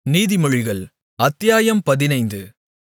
நீதிமொழிகள் அத்தியாயம் பதினைந்து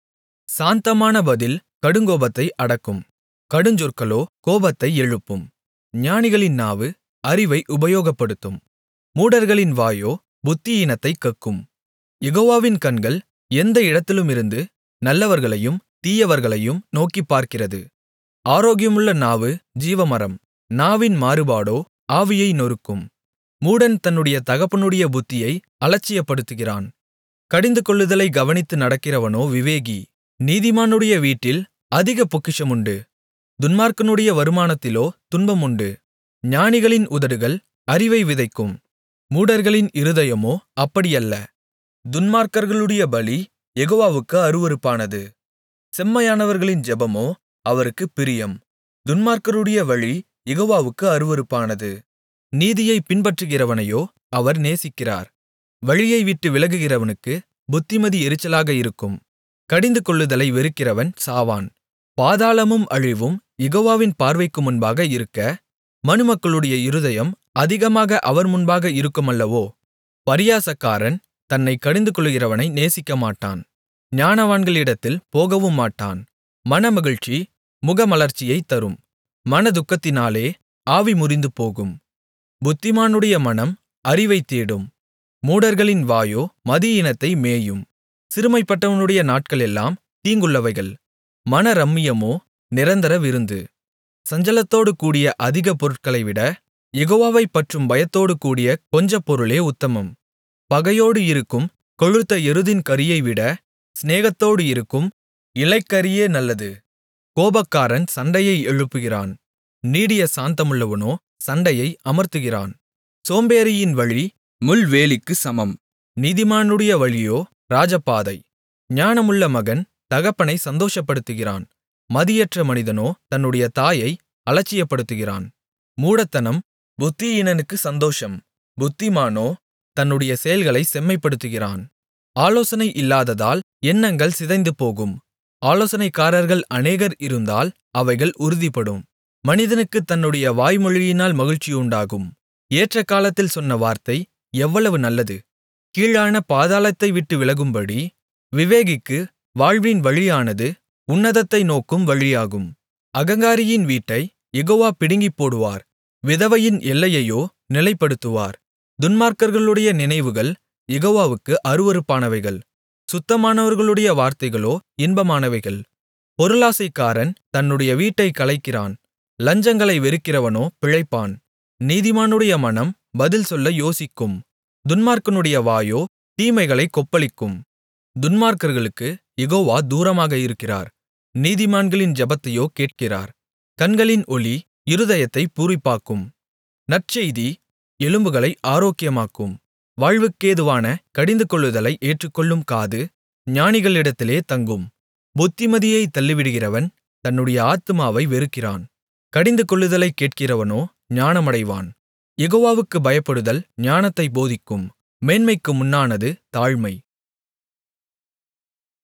சாந்தமான பதில் கடுங்கோபத்தை அடக்கும் கடுஞ்சொற்களோ கோபத்தை எழுப்பும் ஞானிகளின் நாவு அறிவை உபயோகப்படுத்தும் மூடர்களின் வாயோ புத்தியீனத்தைக் கக்கும் யெகோவாவின் கண்கள் எந்த இடத்திலுமிருந்து நல்லவர்களையும் தீயவர்களையும் நோக்கிப் பார்க்கிறது ஆரோக்கியமுள்ள நாவு ஜீவமரம் நாவின் மாறுபாடோ ஆவியை நொறுக்கும் மூடன் தன்னுடைய தகப்பனுடைய புத்தியை அலட்சியப்படுத்துகிறான் கடிந்துகொள்ளுதலைக் கவனித்து நடக்கிறவனோ விவேகி நீதிமானுடைய வீட்டில் அதிக பொக்கிஷமுண்டு துன்மார்க்கனுடைய வருமானத்திலோ துன்பம் உண்டு ஞானிகளின் உதடுகள் அறிவை விதைக்கும் மூடர்களின் இருதயமோ அப்படியல்ல துன்மார்க்கர்களுடைய பலி யெகோவாவுக்கு அருவருப்பானது செம்மையானவர்களின் ஜெபமோ அவருக்குப் பிரியம் துன்மார்க்கருடைய வழி யெகோவாவுக்கு அருவருப்பானது நீதியைப் பின்பற்றுகிறவனையோ அவர் நேசிக்கிறார் வழியை விட்டு விலகுகிறவனுக்கு புத்திமதி எரிச்சலாக இருக்கும் கடிந்துகொள்ளுதலை வெறுக்கிறவன் சாவான் பாதாளமும் அழிவும் யெகோவாவின் பார்வைக்கு முன்பாக இருக்க மனுமக்களுடைய இருதயம் அதிகமாக அவர் முன்பாக இருக்குமல்லவோ பரியாசக்காரன் தன்னைக் கடிந்துகொள்ளுகிறவனை நேசிக்கமாட்டான் ஞானவான்களிடத்தில் போகவுமாட்டான் மனமகிழ்ச்சி முகமலர்ச்சியைத் தரும் மனதுக்கத்தினாலே ஆவி முறிந்துபோகும் புத்திமானுடைய மனம் அறிவைத் தேடும் மூடர்களின் வாயோ மதியீனத்தை மேயும் சிறுமைப்பட்டவனுடைய நாட்களெல்லாம் தீங்குள்ளவைகள் மனரம்மியமோ நிரந்தர விருந்து சஞ்சலத்தோடு கூடிய அதிக பொருட்களைவிட யெகோவாவைப் பற்றும் பயத்தோடு கூடிய கொஞ்சப் பொருளே உத்தமம் பகையோடு இருக்கும் கொழுத்த எருதின் கறியைவிட சிநேகத்தோடு இருக்கும் இளைக்கறியே நல்லது கோபக்காரன் சண்டையை எழுப்புகிறான் நீடிய சாந்தமுள்ளவனோ சண்டையை அமர்த்துகிறான் சோம்பேறியின் வழி முள்வேலிக்குச் சமம் நீதிமானுடைய வழியோ ராஜபாதை ஞானமுள்ள மகன் தகப்பனை சந்தோஷப்படுத்துகிறான் மதியற்ற மனிதனோ தன்னுடைய தாயை அலட்சியப்படுத்துகிறான் மூடத்தனம் புத்தியீனனுக்கு சந்தோஷம் புத்திமானோ தன்னுடைய செயல்களைச் செம்மைப்படுத்துகிறான் ஆலோசனை இல்லாததால் எண்ணங்கள் சிதைந்துபோகும் ஆலோசனைக்காரர்கள் அநேகர் இருந்தால் அவைகள் உறுதிப்படும் மனிதனுக்குத் தன்னுடைய வாய்மொழியினால் மகிழ்ச்சியுண்டாகும் ஏற்ற காலத்தில் சொன்ன வார்த்தை எவ்வளவு நல்லது கீழான பாதாளத்தை விட்டு விலகும்படி விவேகிக்கு வாழ்வின் வழியானது உன்னதத்தை நோக்கும் வழியாகும் அகங்காரியின் வீட்டை யெகோவா பிடுங்கிப்போடுவார் விதவையின் எல்லையையோ நிலைப்படுத்துவார் துன்மார்க்கர்களுடைய நினைவுகள் யெகோவாவுக்கு அருவருப்பானவைகள் சுத்தமானவர்களுடைய வார்த்தைகளோ இன்பமானவைகள் பொருளாசைக்காரன் தன்னுடைய வீட்டைக் கலைக்கிறான் லஞ்சங்களை வெறுக்கிறவனோ பிழைப்பான் நீதிமானுடைய மனம் பதில் சொல்ல யோசிக்கும் துன்மார்க்கனுடைய வாயோ தீமைகளைக் கொப்பளிக்கும் துன்மார்க்கர்களுக்கு யெகோவா தூரமாக இருக்கிறார் நீதிமான்களின் ஜெபத்தையோ கேட்கிறார் கண்களின் ஒளி இருதயத்தைப் பூரிப்பாக்கும் நற்செய்தி எலும்புகளை ஆரோக்கியமாக்கும் வாழ்வுக்கேதுவான கடிந்துகொள்ளுதலை ஏற்றுக்கொள்ளும் காது ஞானிகளிடத்திலே தங்கும் புத்திமதியைத் தள்ளிவிடுகிறவன் தன்னுடைய ஆத்துமாவை வெறுக்கிறான் கடிந்துகொள்ளுதலைக் கேட்கிறவனோ ஞானமடைவான் யெகோவாவுக்குப் பயப்படுதல் ஞானத்தை போதிக்கும் மேன்மைக்கு முன்னானது தாழ்மை